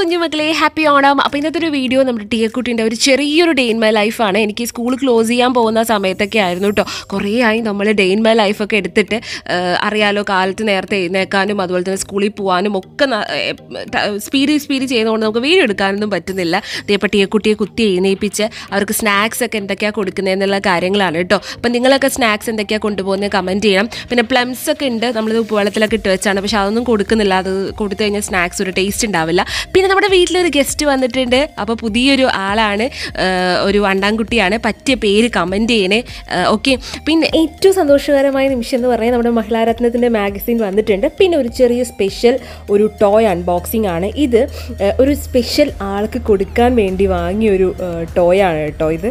കുഞ്ഞുമക്കളെ ഹാപ്പി ഓണം അപ്പോൾ ഇന്നത്തെ ഒരു വീഡിയോ നമ്മുടെ ടിയക്കുട്ടിൻ്റെ ഒരു ചെറിയൊരു ഡേ ഇൻ മൈ ലൈഫാണ് എനിക്ക് സ്കൂൾ ക്ലോസ് ചെയ്യാൻ പോകുന്ന സമയത്തൊക്കെ ആയിരുന്നു കേട്ടോ കുറേ ആയി നമ്മൾ ഡേ ഇൻ മൈ ലൈഫൊക്കെ എടുത്തിട്ട് ആ, അറിയാലോ കാലത്ത് നേരത്തെ എഴുന്നേക്കാനും അതുപോലെ തന്നെ സ്കൂളിൽ പോകാനും ഒക്കെ സ്പീഡ് സ്പീഡ് ചെയ്യുന്നതുകൊണ്ട് നമുക്ക് വീഡിയോ എടുക്കാനൊന്നും പറ്റുന്നില്ല അതേപ്പോൾ ടിയക്കുട്ടിയെ കുത്തി എഴുന്നേൽപ്പിച്ച് അവർക്ക് സ്നാക്സ് ഒക്കെ എന്തൊക്കെയാണ് കൊടുക്കുന്നതെന്നുള്ള കാര്യങ്ങളാണ് കേട്ടോ അപ്പം നിങ്ങളൊക്കെ സ്നാക്സ് എന്തൊക്കെയാണ് കൊണ്ടുപോകുന്നത് കമൻറ്റ് ചെയ്യണം പിന്നെ പ്ലംസ് ഒക്കെ ഉണ്ട് നമ്മളിത് ഉപ്പുവെള്ളത്തിലൊക്കെ ഇട്ട് വെച്ചാണ് പക്ഷെ അതൊന്നും കൊടുക്കുന്നില്ല അത് കൊടുത്തു കഴിഞ്ഞാൽ സ്നാക്സ് ഒരു ടേസ്റ്റ് ഉണ്ടാവില്ല പിന്നെ നമ്മുടെ വീട്ടിലൊരു ഗസ്റ്റ് വന്നിട്ടുണ്ട് അപ്പോൾ പുതിയൊരു ആളാണ് ആ, ഒരു അണ്ടാൻകുട്ടിയാണ് പറ്റിയ പേര് കമൻറ്റ് ചെയ്യണേ ഓക്കെ പിന്നെ ഏറ്റവും സന്തോഷകരമായ നിമിഷം എന്ന് പറഞ്ഞാൽ നമ്മുടെ മഹിളാരത്നത്തിൻ്റെ മാഗസിൻ വന്നിട്ടുണ്ട് പിന്നെ ഒരു ചെറിയ സ്പെഷ്യൽ ഒരു ടോയ് അൺബോക്സിംഗ് ആണ് ഇത് ആ, ഒരു സ്പെഷ്യൽ ആൾക്ക് കൊടുക്കാൻ വേണ്ടി വാങ്ങിയ ഒരു ടോയ് ആണ് കേട്ടോ ഇത്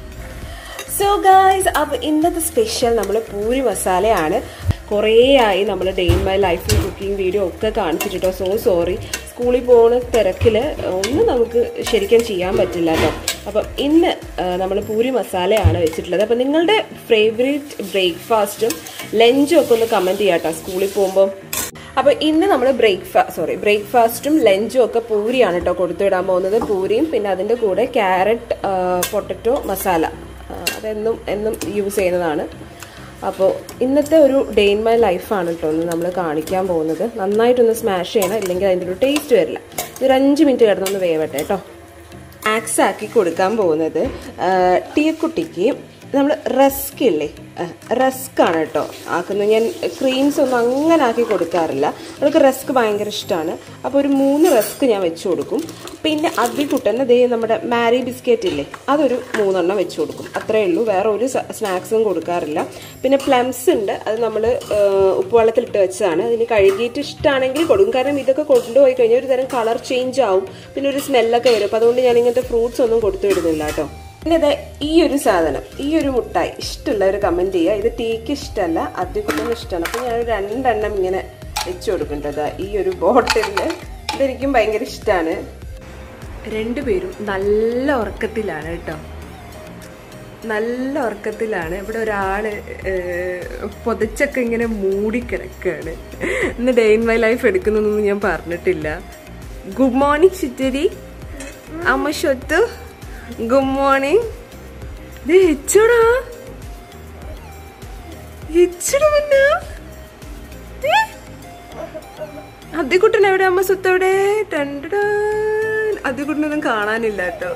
സോ ഗായ്സ് അപ്പോൾ ഇന്നത്തെ സ്പെഷ്യൽ നമ്മൾ പൂരി മസാലയാണ് കുറേ ആയി നമ്മൾ ഡേ ഇൻ മൈ ലൈഫിൽ കുക്കിംഗ് വീഡിയോ ഒക്കെ കാണിച്ചിട്ടോ സോ സോറി സ്കൂളിൽ പോകുന്ന തിരക്കിൽ ഒന്നും നമുക്ക് ശരിക്കും ചെയ്യാൻ പറ്റില്ല കേട്ടോ അപ്പം ഇന്ന് നമ്മൾ പൂരി മസാലയാണ് വെച്ചിട്ടുള്ളത് അപ്പം നിങ്ങളുടെ ഫേവറേറ്റ് ബ്രേക്ക്ഫാസ്റ്റും ലഞ്ചും ഒക്കെ ഒന്ന് കമൻറ്റ് ചെയ്യാം കേട്ടോ സ്കൂളിൽ പോകുമ്പോൾ അപ്പോൾ ഇന്ന് നമ്മൾ ബ്രേക്ക്ഫാ സോറി ബ്രേക്ക്ഫാസ്റ്റും ലഞ്ചും ഒക്കെ പൂരിയാണ് കേട്ടോ കൊടുത്തുവിടാൻ പോകുന്നത് പൂരിയും പിന്നെ അതിൻ്റെ കൂടെ ക്യാരറ്റ് പൊട്ടറ്റോ മസാല ആ, അതെന്നും എന്നും യൂസ് ചെയ്യുന്നതാണ് അപ്പോൾ ഇന്നത്തെ ഒരു ഡേ ഇൻ മൈ ലൈഫാണ് കേട്ടോ ഒന്ന് നമ്മൾ കാണിക്കാൻ പോകുന്നത് നന്നായിട്ടൊന്ന് സ്മാഷ് ചെയ്യണം ഇല്ലെങ്കിൽ അതിൻ്റെ ഒരു ടേസ്റ്റ് വരില്ല ഒരു അഞ്ച് മിനിറ്റ് കിടന്നൊന്ന് വേവട്ടെ കേട്ടോ ആക്സ് ആക്കി കൊടുക്കാൻ പോകുന്നത് ആ, ടീക്കുട്ടിക്ക് നമ്മൾ റസ്ക് ഇല്ലേ റസ്ക് ആണ് കേട്ടോ ആക്കുന്നത് ഞാൻ ക്രീംസ് ഒന്നും അങ്ങനെ ആക്കി കൊടുക്കാറില്ല അവൾക്ക് റസ്ക് ഭയങ്കര ഇഷ്ടമാണ് അപ്പോൾ ഒരു മൂന്ന് റസ്ക് ഞാൻ വെച്ച് കൊടുക്കും പിന്നെ അതിക്കുട്ടന് ദേ നമ്മുടെ മാരി ബിസ്ക്കറ്റ് ഇല്ലേ അതൊരു മൂന്നെണ്ണം വെച്ച് കൊടുക്കും അത്രയേ ഉള്ളൂ വേറെ ഒരു സ്നാക്സും കൊടുക്കാറില്ല പിന്നെ പ്ലംസ് ഉണ്ട് അത് നമ്മൾ ഉപ്പുവെള്ളത്തിലിട്ട് വെച്ചതാണ് അതിന് കഴുകിയിട്ട് ഇഷ്ടമാണെങ്കിൽ കൊടുക്കും കാരണം ഇതൊക്കെ കൊണ്ടുപോയി കഴിഞ്ഞാൽ ഒരു തരം കളർ ചേഞ്ച് ആവും പിന്നെ ഒരു സ്മെല്ലൊക്കെ വരും അപ്പോൾ അതുകൊണ്ട് ഞാൻ ഇങ്ങനത്തെ ഫ്രൂട്ട്സ് ഒന്നും കൊടുത്തു വിടുന്നില്ല കേട്ടോ പിന്നെ ഇത് ഈ ഒരു സാധനം ഈ ഒരു മുട്ടായി ഇഷ്ടമുള്ളവർ കമൻറ്റ് ചെയ്യുക ഇത് ടീക്ക് ഇഷ്ടമല്ല അധികം ഇഷ്ടമാണ് അപ്പോൾ ഞാൻ രണ്ടെണ്ണം ഇങ്ങനെ വെച്ച് കൊടുക്കേണ്ടത് ഈ ഒരു ബോട്ടിലിൽ ഇതെനിക്കും ഭയങ്കര ഇഷ്ടമാണ് രണ്ടുപേരും നല്ല ഉറക്കത്തിലാണ് കേട്ടോ നല്ല ഉറക്കത്തിലാണ് ഇവിടെ ഒരാള് ഏഹ്, പൊതച്ചൊക്കെ ഇങ്ങനെ മൂടിക്കിടക്കുകയാണ് ഇന്ന് ഡേ ഇൻ മൈ ലൈഫ് എടുക്കുന്നൊന്നും ഞാൻ പറഞ്ഞിട്ടില്ല ഗുഡ് മോർണിംഗ് ചിറ്റരി അമ്മ ഷൊത്തു ഗുഡ് മോർണിംഗ് ഇത് ഹെച്ചോടാ ഹെച്ചോടാ പിന്നെ അതികുട്ടൻ എവിടെ അമ്മ സ്വത്ത് എവിടെ അതികുട്ടനൊന്നും കാണാനില്ല കേട്ടോ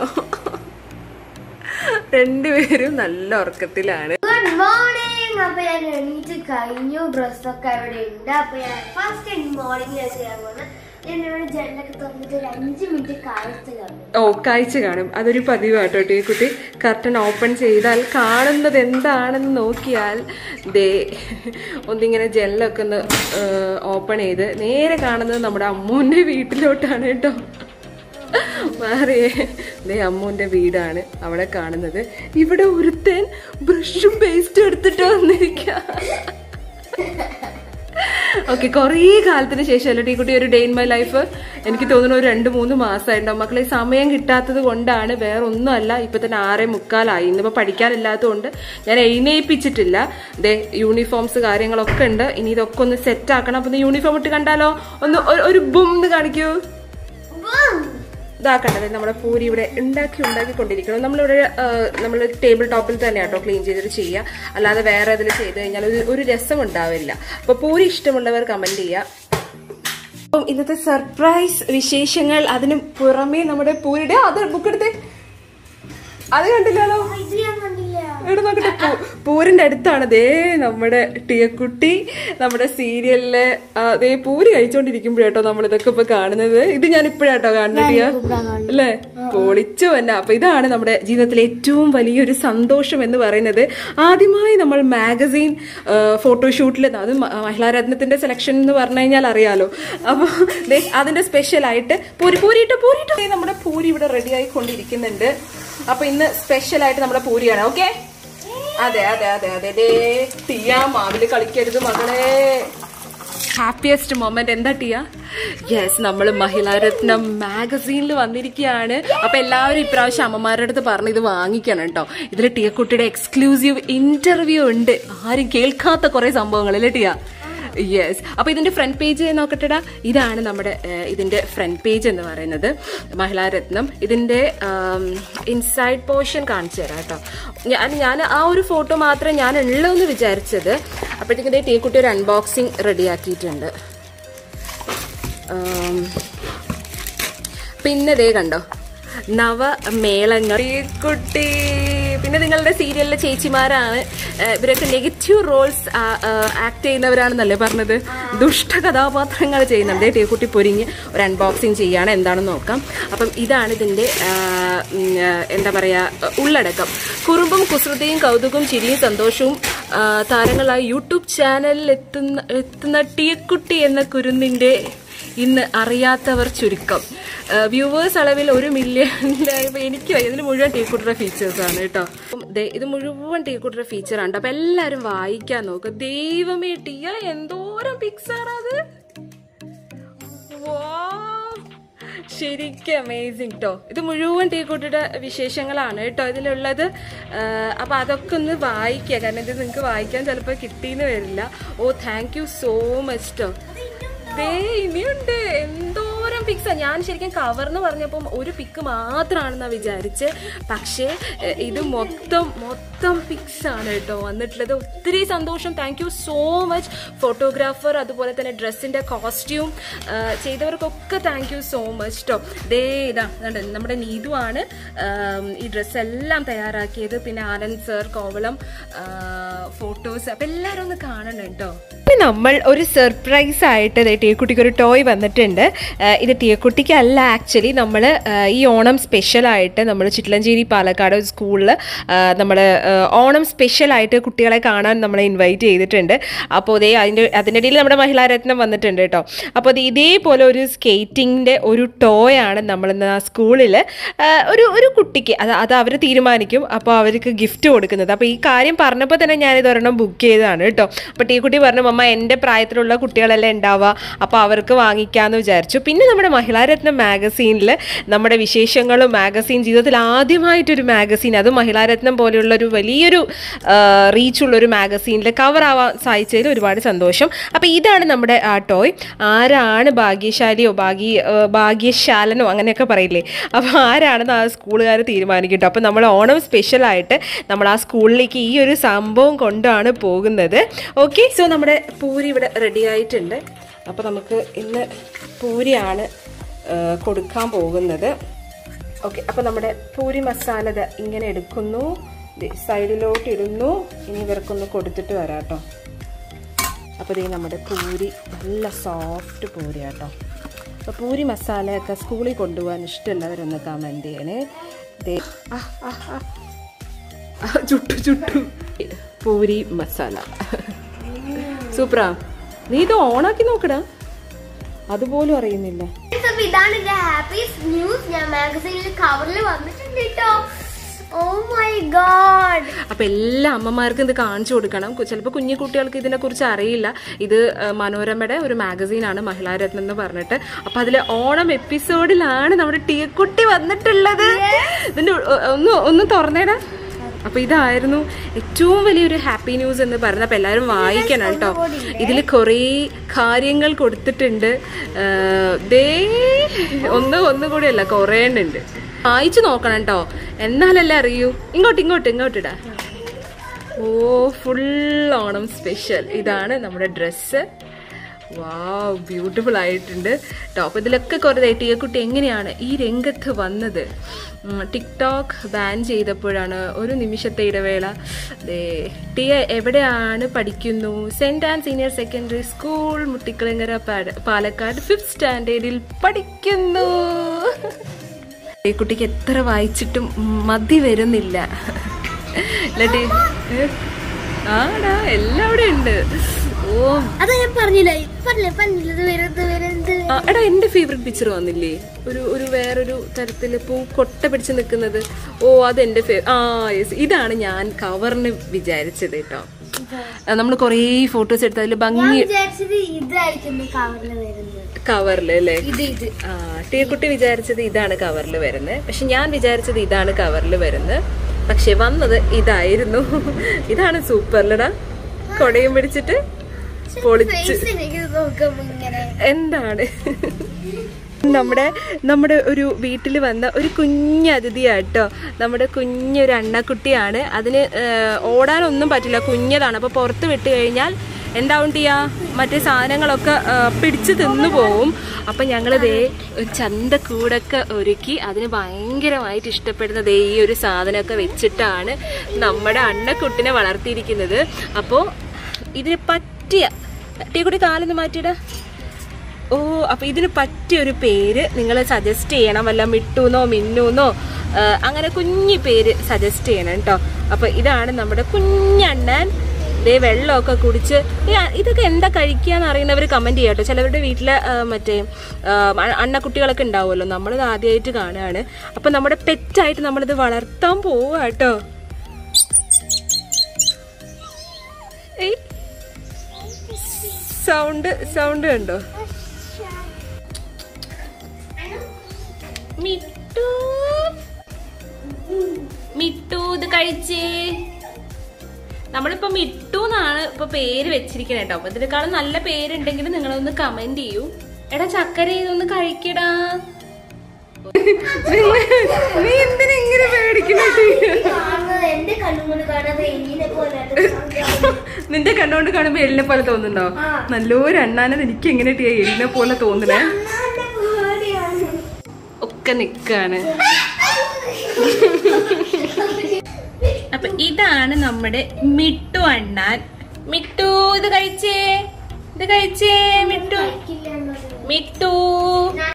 രണ്ടുപേരും നല്ല ഉറക്കത്തിലാണ് ഗുഡ് മോർണിംഗ് അപ്പൊ ഞാൻ എണീറ്റ് കഴിഞ്ഞു ഡ്രസ്സൊക്കെ അവിടെ ഉണ്ട് അപ്പൊ ഞാൻ ഫസ്റ്റ് മോർണിംഗ് ഞാൻ ചെയ്യാൻ പോകുന്നത് ഞാൻ ഇവിടെ ജനലൊക്കെ തുറന്നിട്ട് ഒരു അഞ്ച് മിനിറ്റ് കാഴ്ച കാണും ഓ കാഴ്ച കാണും അതൊരു പതിവാട്ടോ ഈ കുട്ടി കർട്ടൻ ഓപ്പൺ ചെയ്താൽ കാണുന്നത് എന്താണെന്ന് നോക്കിയാൽ ദേ ഒന്നിങ്ങനെ ജനലൊക്കെ ഒന്ന് ഓപ്പൺ ചെയ്ത് നേരെ കാണുന്നത് നമ്മുടെ അമ്മൂൻ്റെ വീട്ടിലോട്ടാണ് കേട്ടോ മാറിയേ ദേ അമ്മൂൻ്റെ വീടാണ് അവിടെ കാണുന്നത് ഇവിടെ ഒരുത്തൻ ബ്രഷും പേസ്റ്റും എടുത്തിട്ട് വന്നിരിക്കുക ഓക്കെ കുറേ കാലത്തിന് ശേഷം അല്ലേ കുട്ടി ഒരു ഡേ ഇൻ മൈ ലൈഫ് എനിക്ക് തോന്നുന്നു ഒരു രണ്ട് മൂന്ന് മാസമായിട്ടുണ്ടാവും മക്കളെ സമയം കിട്ടാത്തത് കൊണ്ടാണ് വേറെ ഒന്നുമല്ല ഇപ്പൊ തന്നെ ആറേ മുക്കാലായി ഇന്നിപ്പോ പഠിക്കാനില്ലാത്തതുകൊണ്ട് ഞാൻ എഴുന്നേൽപ്പിച്ചിട്ടില്ല ദേ യൂണിഫോംസ് കാര്യങ്ങളൊക്കെ ഉണ്ട് ഇനി ഇതൊക്കെ ഒന്ന് സെറ്റ് ആക്കണം അപ്പൊ യൂണിഫോം ഇട്ട് കണ്ടാലോ ഒന്ന് ഒരു- ഒരു ബും എന്ന് കാണിക്കൂ ഇതാക്കണ്ടത് നമ്മുടെ പൂരി ഇവിടെ ഉണ്ടാക്കി ഉണ്ടാക്കി കൊണ്ടിരിക്കണം നമ്മളിവിടെ നമ്മൾ ടേബിൾ ടോപ്പിൽ തന്നെ കേട്ടോ ക്ലീൻ ചെയ്തിട്ട് ചെയ്യുക അല്ലാതെ വേറെ ഇതിൽ ചെയ്ത് കഴിഞ്ഞാൽ ഒരു ഒരു രസം ഉണ്ടാവില്ല അപ്പൊ പൂരി ഇഷ്ടമുള്ളവർ കമന്റ് ചെയ്യുക അപ്പം ഇന്നത്തെ സർപ്രൈസ് വിശേഷങ്ങൾ അതിന് പുറമേ നമ്മുടെ പൂരിയുടെ അത് ബുക്ക് എടുത്തേ അത് കണ്ടില്ലല്ലോ ഇത് ഞാൻ കണ്ടില്ല ഇവിടെ നോക്കട്ടെ പൂ- പൂരിന്റെ അടുത്താണ് ദേ നമ്മുടെ ടിയക്കുട്ടി നമ്മുടെ സീരിയലിലെ ആ, ദേ പൂരി കഴിച്ചോണ്ടിരിക്കുമ്പോഴേട്ടോ നമ്മൾ ഇതൊക്കെ ഇപ്പൊ കാണുന്നത് ഇത് ഞാൻ ഇപ്പോഴാട്ടോ കാണുന്നത് ടിയ അല്ലേ പൊളിച്ചു തന്നെ അപ്പൊ ഇതാണ് നമ്മുടെ ജീവിതത്തിലെ ഏറ്റവും വലിയൊരു സന്തോഷം എന്ന് പറയുന്നത് ആദ്യമായി നമ്മൾ മാഗസീൻ ഫോട്ടോഷൂട്ടിൽ അത് മ- മഹിളാരത്നത്തിന്റെ സെലക്ഷൻ എന്ന് പറഞ്ഞു കഴിഞ്ഞാൽ അറിയാലോ അപ്പൊ ദേ അതിന്റെ സ്പെഷ്യൽ ആയിട്ട് പൂരി പൂരിട്ടോ പൂരിട്ടോ ദേ നമ്മുടെ പൂരി ഇവിടെ റെഡി ആയിക്കൊണ്ടിരിക്കുന്നുണ്ട് അപ്പൊ ഇന്ന് സ്പെഷ്യൽ ആയിട്ട് നമ്മുടെ പൂരിയാണ് ഓക്കെ അതെ അതെ അതെ അതെ ദേ ടിയ മാവില് കളിക്കരുത് മകളെ ഹാപ്പിയസ്റ്റ് മൊമെന്റ് എന്താ ടിയ യെസ് നമ്മൾ മഹിളാരത്നം മാഗസീനിൽ വന്നിരിക്കുകയാണ് അപ്പൊ എല്ലാവരും ഇപ്രാവശ്യം അമ്മമാരുടെ അടുത്ത് പറഞ്ഞ് ഇത് വാങ്ങിക്കണം കേട്ടോ ഇതിൽ ടിയക്കുട്ടിയുടെ എക്സ്ക്ലൂസീവ് ഇന്റർവ്യൂ ഉണ്ട് ആരും കേൾക്കാത്ത കുറെ സംഭവങ്ങൾ അല്ലേ ടിയ യെസ് അപ്പോൾ ഇതിന്റെ ഫ്രണ്ട് പേജ് നോക്കട്ടെടാ ഇതാണ് നമ്മുടെ ഏഹ്, ഇതിന്റെ ഫ്രണ്ട് പേജ് എന്ന് പറയുന്നത് മഹിളാരത്നം ഇതിന്റെ ഇൻസൈഡ് പോർഷൻ കാണിച്ചു തരാം കേട്ടോ ഞാൻ ഞാൻ ആ ഒരു ഫോട്ടോ മാത്രമേ ഞാൻ ഉള്ളൂ എന്ന് വിചാരിച്ചത് അപ്പോഴത്തേക്കും ഇതേ ടീക്കുട്ടി ഒരു അൺബോക്സിങ് റെഡിയാക്കിയിട്ടുണ്ട് ആം, പിന്നെ ദേ കണ്ടോ നവമേളങ്ങൾ കുട്ടി പിന്നെ നിങ്ങളുടെ സീരിയലിലെ ചേച്ചിമാരാണ് ഏഹ് ഇവരൊക്കെ നെഗറ്റീവ് റോൾസ് ആക്ട് ചെയ്യുന്നവരാണെന്നല്ലേ പറഞ്ഞത് ദുഷ്ട കഥാപാത്രങ്ങൾ ചെയ്യുന്നുണ്ട് ടീക്കുട്ടി പൊരിഞ്ഞ് ഒരു അൺബോക്സിങ് ചെയ്യാണ് എന്താണെന്ന് നോക്കാം അപ്പം ഇതാണ് ഇതിന്റെ ആ, ഉം, ആ, എന്താ പറയാ ഉള്ളടക്കം കുറുമ്പും കുസൃതിയും കൗതുകവും ചിരിയും സന്തോഷവും ആ, താരങ്ങളായി യൂട്യൂബ് ചാനലിൽ എത്തുന്ന എത്തുന്ന ടീക്കുട്ടി എന്ന കുരുന്നിന്റെ ഇന്ന് അറിയാത്തവർ ചുരുക്കം വ്യൂവേഴ്സ് അളവിൽ ഒരു മില്യൺ എനിക്ക് വയ്യ. ഇതിന് മുഴുവൻ ടീക്കുട്ടറുടെ ഫീച്ചേഴ്സ് ആണ് കേട്ടോ അപ്പം ദേ ഇത് മുഴുവൻ ടീക്കുട്ടറുടെ ഫീച്ചർ ആണ് അപ്പൊ എല്ലാരും വായിക്കാൻ നോക്കുക ദൈവമേ ടിയ എന്തോരം പിക്സാണ് അത് ശരിക്കും അമേസിങ് കേട്ടോ ഇത് മുഴുവൻ ടീക്കുട്ടിയുടെ വിശേഷങ്ങളാണ് കേട്ടോ ഇതിലുള്ളത് ആ, അപ്പൊ അതൊക്കെ ഒന്ന് വായിക്കുക കാരണം ഇത് നിങ്ങൾക്ക് വായിക്കാൻ ചിലപ്പോൾ കിട്ടിയെന്ന് വരില്ല oh thank you so much കേട്ടോ ദേ ഇനിയുണ്ട് എന്തോരം പിക്സാ ഞാൻ ശരിക്കും കവർന്ന് പറഞ്ഞപ്പം ഒരു പിക്ക് മാത്രമാണെന്നാ വിചാരിച്ച് പക്ഷേ എ, ഇത് മൊത്തം മൊത്തം പിക്സ് ആണ് കേട്ടോ വന്നിട്ടുള്ളത് ഒത്തിരി സന്തോഷം thank you so much photographer അതുപോലെ തന്നെ ഡ്രസ്സിന്റെ കോസ്റ്റ്യൂം ചെയ്തവർക്കൊക്കെ താങ്ക് യു സോ മച്ച് കേട്ടോ ദേ ഇതാ കണ്ടോ, നമ്മുടെ നീതു ആണ് ആം, ഈ ഡ്രസ്സ് എല്ലാം തയ്യാറാക്കിയത് പിന്നെ ആനന്ദ് സർ കോവളം ഫോട്ടോസ് അപ്പൊ എല്ലാവരും ഒന്ന് കാണണം കേട്ടോ നമ്മൾ ഒരു സർപ്രൈസ് ആയിട്ട് ദേ ടീക്കുട്ടിക്ക് ഒരു ടോയ് വന്നിട്ടുണ്ട് ആ, ഇത് ടീക്കുട്ടിക്ക് അല്ല ആക്ച്വലി നമ്മൾ ഈ ഓണം സ്പെഷ്യലായിട്ട് നമ്മൾ ചിറ്റലഞ്ചേരി പാലക്കാട് സ്കൂളിൽ നമ്മൾ ഓണം സ്പെഷ്യലായിട്ട് കുട്ടികളെ കാണാൻ നമ്മളെ ഇൻവൈറ്റ് ചെയ്തിട്ടുണ്ട് അപ്പോൾ ഇതേ അതിൻ്റെ അതിൻ്റെ ഇടയിൽ നമ്മുടെ മഹിളാരത്നം വന്നിട്ടുണ്ട് കേട്ടോ അപ്പോൾ അത് ഇതേപോലെ ഒരു സ്കേറ്റിങ്ങിൻ്റെ ഒരു ടോയ് ആണ് നമ്മളിന്ന് ആ സ്കൂളിൽ ഒരു ഒരു കുട്ടിക്ക് അത് അത് അവർ തീരുമാനിക്കും അപ്പോൾ അവർക്ക് ഗിഫ്റ്റ് കൊടുക്കുന്നത് അപ്പോൾ ഈ കാര്യം പറഞ്ഞപ്പോൾ തന്നെ ഞാനിത് ഒരെണ്ണം ബുക്ക് ചെയ്തതാണ് കേട്ടോ അപ്പോൾ ടീക്കുട്ടി പറഞ്ഞു മമ്മ എൻ്റെ പ്രായത്തിലുള്ള കുട്ടികളെല്ലാം ഉണ്ടാവുക അപ്പോൾ അവർക്ക് വാങ്ങിക്കാമെന്ന് വിചാരിച്ചു പിന്നെ നമ്മുടെ മഹിളാരത്നം മാഗസീനിൽ നമ്മുടെ വിശേഷങ്ങളും മാഗസീൻ ജീവിതത്തിൽ ആദ്യമായിട്ടൊരു മാഗസീൻ അത് മഹിളാരത്നം പോലെയുള്ള ഒരു വലിയൊരു റീച്ചുള്ള ഒരു മാഗസീനിൽ കവർ ആവാൻ സാധിച്ചതിൽ ഒരുപാട് സന്തോഷം അപ്പോൾ ഇതാണ് നമ്മുടെ ആ ടോയ് ആരാണ് ഭാഗ്യശാലിയോ ഭാഗ്യ ആ, ഭാഗ്യശാലനോ അങ്ങനെയൊക്കെ പറയില്ലേ അപ്പോൾ ആരാണെന്ന് ആ സ്കൂളുകാർ തീരുമാനിക്കട്ടോ അപ്പോൾ നമ്മൾ ഓണം സ്പെഷ്യലായിട്ട് നമ്മൾ ആ സ്കൂളിലേക്ക് ഈ ഒരു സംഭവം കൊണ്ടാണ് പോകുന്നത് ഓക്കെ സോ നമ്മുടെ പൂരി ഇവിടെ റെഡി ആയിട്ടുണ്ട് അപ്പോൾ നമുക്ക് ഇന്ന് പൂരിയാണ് ആ, കൊടുക്കാൻ പോകുന്നത് ഓക്കെ അപ്പോൾ നമ്മുടെ പൂരി മസാല ദാ ഇങ്ങനെ എടുക്കുന്നു ദേ സൈഡിലോട്ട് ഇടുന്നു ഇനി ഇവർക്കൊന്ന് കൊടുത്തിട്ട് വരാം കേട്ടോ അപ്പോൾ ഇതേ നമ്മുടെ പൂരി നല്ല സോഫ്റ്റ് പൂരി കേട്ടോ അപ്പോൾ പൂരി മസാലയൊക്കെ സ്കൂളിൽ കൊണ്ടുപോകാൻ ഇഷ്ടമുള്ളവരൊന്ന് കമൻറ്റ് ചെയ്യണേ ദേ ആ ആ ആ ആ, ചുട്ടു ചുട്ടു പൂരി മസാല സൂപ്പറാ നീ ഇത് ഓണാക്കി നോക്കടാ അതുപോലും അറിയുന്നില്ല അപ്പൊ ഇതാണ് എന്റെ ഹാപ്പി ന്യൂസ് ഞാൻ മാഗസീനിൽ കവറിൽ വന്നിട്ടുണ്ട് കേട്ടോ ഓ മൈ ഗോഡ് അപ്പൊ എല്ലാ അമ്മമാർക്കും ഇത് കാണിച്ചു കൊടുക്കണം കു- ചിലപ്പോൾ കുഞ്ഞു കുട്ടികൾക്ക് ഇതിനെ കുറിച്ച് അറിയില്ല ഇത് ആ, മനോരമയുടെ ഒരു മാഗസീനാണ് മഹിളാരത്നം എന്ന് പറഞ്ഞിട്ട് അപ്പൊ അതിലെ ഓണം എപ്പിസോഡിലാണ് നമ്മുടെ ടീക്കുട്ടി വന്നിട്ടുള്ളത് ഇതിന്റെ ഉ- ഒന്ന് ഒന്ന് തുറന്നേടാ അപ്പൊ ഇതായിരുന്നു ഏറ്റവും വലിയൊരു ഹാപ്പി ന്യൂസ് എന്ന് പറയുന്നത് അപ്പൊ എല്ലാവരും വായിക്കണം കേട്ടോ ഇതിൽ കുറേ കാര്യങ്ങൾ കൊടുത്തിട്ടുണ്ട് ആ, ദേ ഒന്ന് ഒന്നും കൂടിയല്ല കുറേ ഉണ്ട് വായിച്ചു നോക്കണം കേട്ടോ എന്നാലല്ലേ അറിയൂ ഇങ്ങോട്ട് ഇങ്ങോട്ട് ഇങ്ങോട്ടിടാ ഓ ഫുൾ ഓണം സ്പെഷ്യൽ ഇതാണ് നമ്മുടെ ഡ്രസ്സ് വാവ് ബ്യൂട്ടിഫുൾ ആയിട്ടുണ്ട് ടോപ്പ് ഇതിലൊക്കെ കുറേ ടീയക്കുട്ടി എങ്ങനെയാണ് ഈ രംഗത്ത് വന്നത് ഉം, ടിക്ടോക്ക് ബാൻ ചെയ്തപ്പോഴാണ് ഒരു നിമിഷത്തെ ഇടവേള ദേ ടിയ എവിടെയാണ് പഠിക്കുന്നു saint and senior secondary school Muttikkulangara പാട- പാലക്കാട് ഫിഫ്ത് സ്റ്റാൻഡേർഡിൽ പഠിക്കുന്നു ഈ കുട്ടിക്ക് എത്ര വായിച്ചിട്ടും മതി വരുന്നില്ല അല്ലേ ആടാ എല്ലാം അവിടെ ഉണ്ട് ഓ അതാ ഞാൻ പറഞ്ഞില്ല പറഞ്ഞില്ല പറഞ്ഞില്ല വരുന്നത് വരുന്നത് ആ, എടാ എന്റെ ഫേവറേറ്റ് പിക്ചർ വന്നില്ലേ ഒരു ഒരു വേറൊരു തരത്തില് പൂ കൊട്ട പിടിച്ച് നിൽക്കുന്നത് ഓ അതെന്റെ ഫേ ആ യെസ് ഇതാണ് ഞാൻ കവറിന് വിചാരിച്ചത് കേട്ടോ നമ്മൾ കുറേ ഫോട്ടോസ് എടുത്ത് അതിൽ ഞാൻ ഭംഗി വിചാരിച്ചത് ഇതായിരിക്കും കവറിൽ വരുന്നത് കവറിൽ അല്ലേ ഇത് ഇത് ആ ടീക്കുട്ടി വിചാരിച്ചത് ഇതാണ് കവറിൽ വരുന്നത് പക്ഷെ ഞാൻ വിചാരിച്ചത് ഇതാണ് കവറിൽ വരുന്നത് പക്ഷെ വന്നത് ഇതായിരുന്നു ഇതാണ് സൂപ്പർലടാ കൊടയും പിടിച്ചിട്ട് പൊളിച്ച് എനിക്ക് നോക്കുമ്പോ ഇങ്ങനെ എന്താണ് നമ്മുടെ നമ്മുടെ ഒരു വീട്ടിൽ വന്ന ഒരു കുഞ്ഞ് അതിഥിയാട്ടോ നമ്മുടെ കുഞ്ഞൊരു അണ്ണക്കുട്ടിയാണ് അതിന് ഏഹ്, ഓടാനൊന്നും പറ്റില്ല കുഞ്ഞതാണ് അപ്പോൾ പുറത്ത് വിട്ട് കഴിഞ്ഞാൽ എന്താവും ചെയ്യാ മറ്റേ സാധനങ്ങളൊക്കെ ഏഹ്, പിടിച്ച് തിന്നു പോവും അപ്പം ഞങ്ങൾ ദേ ഒരു ചന്തക്കൂടൊക്കെ ഒരുക്കി അതിന് ഭയങ്കരമായിട്ട് ഇഷ്ടപ്പെടുന്ന ദേ ഈ ഒരു സാധനമൊക്കെ വെച്ചിട്ടാണ് നമ്മുടെ അണ്ണക്കുട്ടിനെ വളർത്തിയിരിക്കുന്നത് അപ്പോൾ ഇതിന് പറ്റിയ ടീക്കുട്ടി കാലൊന്ന് മാറ്റിയിടാ ഓ അപ്പൊ ഇതിന് പറ്റിയ ഒരു പേര് നിങ്ങൾ സജസ്റ്റ് ചെയ്യണം വല്ല മിട്ടുന്നോ മിന്നൂന്നോ ആ, അങ്ങനെ കുഞ്ഞു പേര് സജസ്റ്റ് ചെയ്യണം കേട്ടോ അപ്പൊ ഇതാണ് നമ്മുടെ കുഞ്ഞണ്ണൻ ദേ വെള്ളമൊക്കെ കുടിച്ച് ഈ അ- ഇതൊക്കെ എന്താ കഴിക്കാന്ന് അറിയുന്നവർ കമന്റ് ചെയ്യാട്ടോ ചിലവരുടെ വീട്ടിലെ ആ, മറ്റേ ആ, അ- അണ്ണക്കുട്ടികളൊക്കെ ഉണ്ടാവുമല്ലോ നമ്മളിത് ആദ്യമായിട്ട് കാണുകയാണ് അപ്പൊ നമ്മുടെ പെറ്റായിട്ട് നമ്മളിത് വളർത്താൻ പോവുക കേട്ടോ ഏയ് സൗണ്ട് സൗണ്ട് കണ്ടോ മിട്ടു മിട്ടു ഇത് കഴിച്ചേ നമ്മളിപ്പോ മിട്ടു എന്നാണ് ഇപ്പൊ പേര് വെച്ചിരിക്കണേ കേട്ടോ അപ്പൊ ഇതിനേക്കാളും നല്ല പേരുണ്ടെങ്കിൽ നിങ്ങളൊന്ന് കമന്റ് ചെയ്യൂ എടാ ചക്കര ഇതൊന്ന് കഴിക്കടാ നീ എന്തിനാ ഇങ്ങനെ പേടിക്കണേ കാണുന്നത് എന്റെ കണ്ണുകൊണ്ട് കാണാതെ എങ്ങനെ പോലെ നിന്റെ കണ്ണുകൊണ്ട് കാണുമ്പോ എലിനെ പോലെ തോന്നുന്നുണ്ടോ ആ. നല്ലൊരു അണ്ണാനെ എനിക്ക് എങ്ങനെ എലിനെ പോലെ തോന്നണേ പേടിയാണ് ഒക്കെ നിക്കാണ് അപ്പൊ ഇതാണ് നമ്മുടെ മിട്ടു അണ്ണാൻ മിട്ടു ഇത് കഴിച്ചേ ഇത് കഴിച്ചേ മിട്ടു കഴിക്കില്ല മിട്ടു